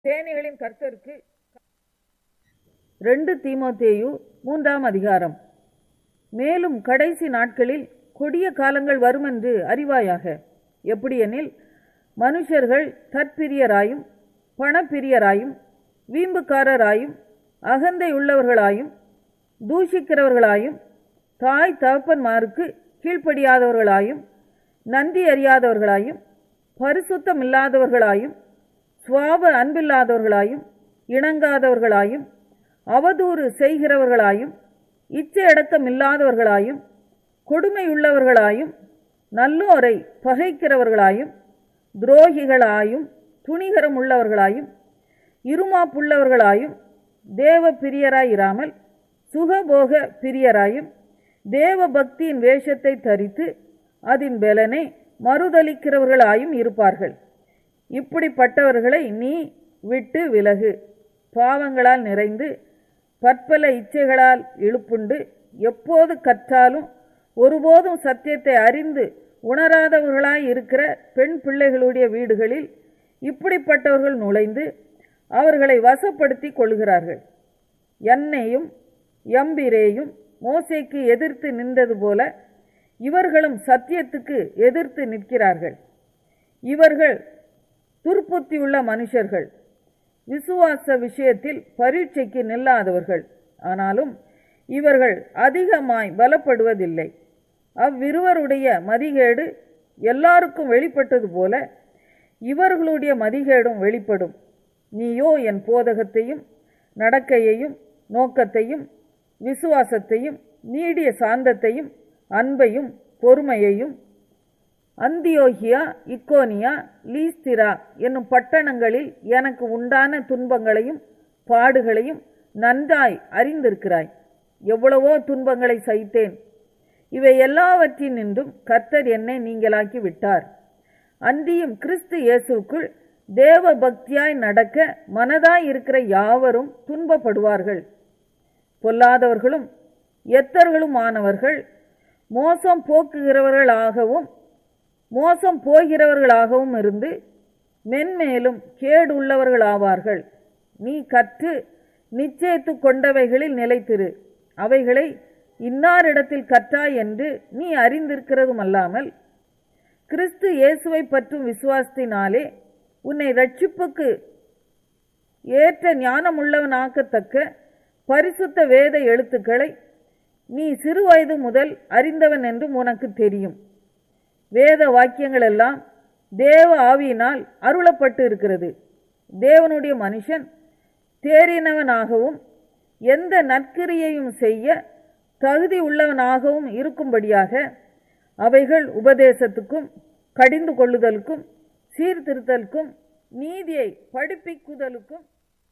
சேனைகளின் கர்த்தருக்கு ரெண்டு தீமோத்தேயு மூன்றாம் அதிகாரம் மேலும் கடைசி நாட்களில் கொடிய காலங்கள் வருமென்று அறிவாயாக எப்படியெனில் மனுஷர்கள் தற்பிரியராயும் பணப்பிரியராயும் வீம்புக்காரராயும் அகந்தை உள்ளவர்களாயும் தூஷிக்கிறவர்களாயும் தாய் தகப்பன்மாருக்கு கீழ்ப்படியாதவர்களாயும் நன்றி அறியாதவர்களாயும் பரிசுத்தமில்லாதவர்களாயும் சுவாப அன்பில்லாதவர்களாயும் இணங்காதவர்களாயும் அவதூறு செய்கிறவர்களாயும் இச்சையடக்கமில்லாதவர்களாயும் கொடுமையுள்ளவர்களாயும் நல்லோரை பகைக்கிறவர்களாயும் துரோகிகளாயும் துணிகரம் உள்ளவர்களாயும் இருமாப்புள்ளவர்களாயும் தேவ பிரியராயிராமல் சுகபோக பிரியராயும் தேவ பக்தியின் வேஷத்தை தரித்து அதன் பலனை மறுதலிக்கிறவர்களாயும் இருப்பார்கள் இப்படிப்பட்டவர்களை நீ விட்டு விலகு பாவங்களால் நிறைந்து பற்பல இச்சைகளால் இழுப்புண்டு எப்போது கற்றாலும் ஒருபோதும் சத்தியத்தை அறிந்து உணராதவர்களாய் இருக்கிற பெண் பிள்ளைகளுடைய வீடுகளில் இப்படிப்பட்டவர்கள் நுழைந்து அவர்களை வசப்படுத்தி கொள்கிறார்கள் என்னையும் எம்பிரேயும் மோசைக்கு எதிர்த்து நின்றது போல இவர்களும் சத்தியத்துக்கு எதிர்த்து நிற்கிறார்கள் இவர்கள் துர்ப்புத்தியுள்ள மனுஷர்கள் விசுவாச விஷயத்தில் பரீட்சைக்கு நில்லாதவர்கள் ஆனாலும் இவர்கள் அதிகமாய் பலப்படுவதில்லை அவ்விருவருடைய மதிகேடு எல்லாருக்கும் வெளிப்பட்டது போல இவர்களுடைய மதிகேடும் வெளிப்படும் நீயோ என் போதகத்தையும் நடக்கையையும் நோக்கத்தையும் விசுவாசத்தையும் நீடிய சாந்தத்தையும் அன்பையும் பொறுமையையும் அந்தியோகியா இக்கோனியா லீஸ்திரா என்னும் பட்டணங்களில் எனக்கு உண்டான துன்பங்களையும் பாடுகளையும் நன்றாய் அறிந்திருக்கிறாய் எவ்வளவோ துன்பங்களை சகித்தேன் இவை எல்லாவற்றினின்றும் கர்த்தர் என்னை நீங்களாக்கி விட்டார் அன்றியும் கிறிஸ்து இயேசுக்குள் தேவ பக்தியாய் நடக்க மனதாய் இருக்கிற யாவரும் துன்பப்படுவார்கள் பொல்லாதவர்களும் எத்தர்களுமானவர்கள் மோசம் போக்குகிறவர்களாகவும் மோசம் போகிறவர்களாகவும் இருந்து மென்மேலும் கேடு உள்ளவர்களாவார்கள் நீ கற்று நிச்சயித்து கொண்டவைகளில் நிலைத்திரு அவைகளை இன்னாரிடத்தில் கற்றாய் என்று நீ அறிந்திருக்கிறதும் அல்லாமல் கிறிஸ்து இயேசுவை பற்றும் விசுவாசத்தினாலே உன்னை ரட்சிப்புக்கு ஏற்ற ஞானமுள்ளவனாக்கத்தக்க பரிசுத்த வேத எழுத்துக்களை நீ சிறுவயது முதல் அறிந்தவன் என்றும் உனக்கு தெரியும் வேத வாக்கியங்கள் எல்லாம் தேவ ஆவியினால் அருளப்பட்டு இருக்கிறது தேவனுடைய மனுஷன் தேறினவனாகவும் எந்த நற்கிரியையும் செய்ய தகுதி உள்ளவனாகவும் இருக்கும்படியாக அவைகள் உபதேசத்துக்கும் கடிந்து கொள்ளுதலுக்கும் சீர்திருத்தலுக்கும் நீதியை படிப்பிக்குதலுக்கும்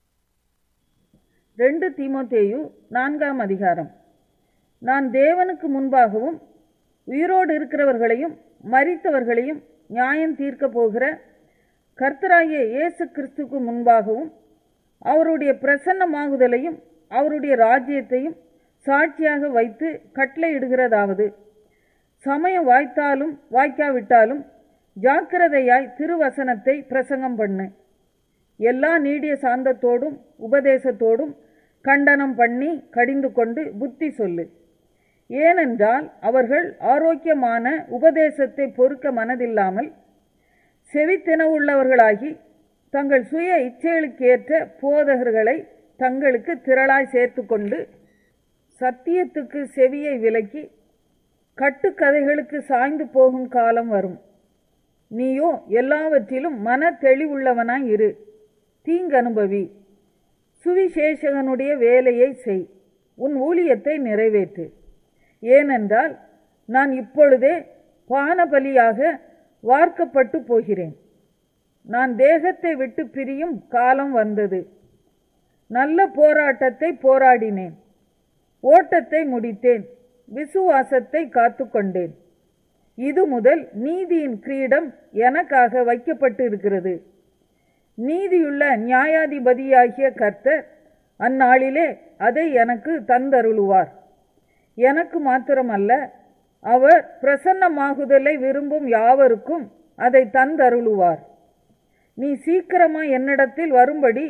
ரெண்டு தீமோத்தேயு நான்காம் அதிகாரம் நான் தேவனுக்கு முன்பாகவும் உயிரோடு இருக்கிறவர்களையும் மரித்தவர்களையும் நியாயம் தீர்க்க போகிற கர்த்தராகிய இயேசு கிறிஸ்துக்கு முன்பாகவும் அவருடைய பிரசன்னமாகுதலையும் அவருடைய ராஜ்யத்தையும் சாட்சியாக வைத்து கட்டளையிடுகிறதாவது சமயம் வாய்த்தாலும் வாய்க்காவிட்டாலும் ஜாக்கிரதையாய் திருவசனத்தை பிரசங்கம் பண்ணு எல்லா நீடிய சாந்தத்தோடும் உபதேசத்தோடும் கண்டனம் பண்ணி கடிந்து கொண்டு புத்தி சொல்லு ஏனென்றால் அவர்கள் ஆரோக்கியமான உபதேசத்தை பொறுக்க மனதில்லாமல் செவித்தினவுள்ளவர்களாகி தங்கள் சுய இச்சைகளுக்கேற்ற போதகர்களை தங்களுக்கு திரளாய் சேர்த்து கொண்டு சத்தியத்துக்கு செவியை விலக்கி கட்டுக்கதைகளுக்கு சாய்ந்து போகும் காலம் வரும் நீயோ எல்லாவற்றிலும் மன தெளிவுள்ளவனாய் இரு தீங்கனுபவி சுவிசேஷகனுடைய வேலையை செய் உன் ஊழியத்தை நிறைவேற்று ஏனென்றால் நான் இப்பொழுதே பானபலியாக வார்க்கப்பட்டு போகிறேன் நான் தேகத்தை விட்டு பிரியும் காலம் வந்தது நல்ல போராட்டத்தை போராடினேன் ஓட்டத்தை முடித்தேன் விசுவாசத்தை காத்து கொண்டேன் இது முதல் நீதியின் கிரீடம் எனக்காக வைக்கப்பட்டு இருக்கிறது நீதியுள்ள நியாயாதிபதியாகிய கர்த்தர் அந்நாளிலே அதை எனக்கு தந்தருளுவார் எனக்கு மாத்திரமல்ல அவர் பிரசன்னமாகுதலை விரும்பும் யாவருக்கும் அதை தந்தருளுவார் நீ சீக்கிரமா என்னிடத்தில் வரும்படி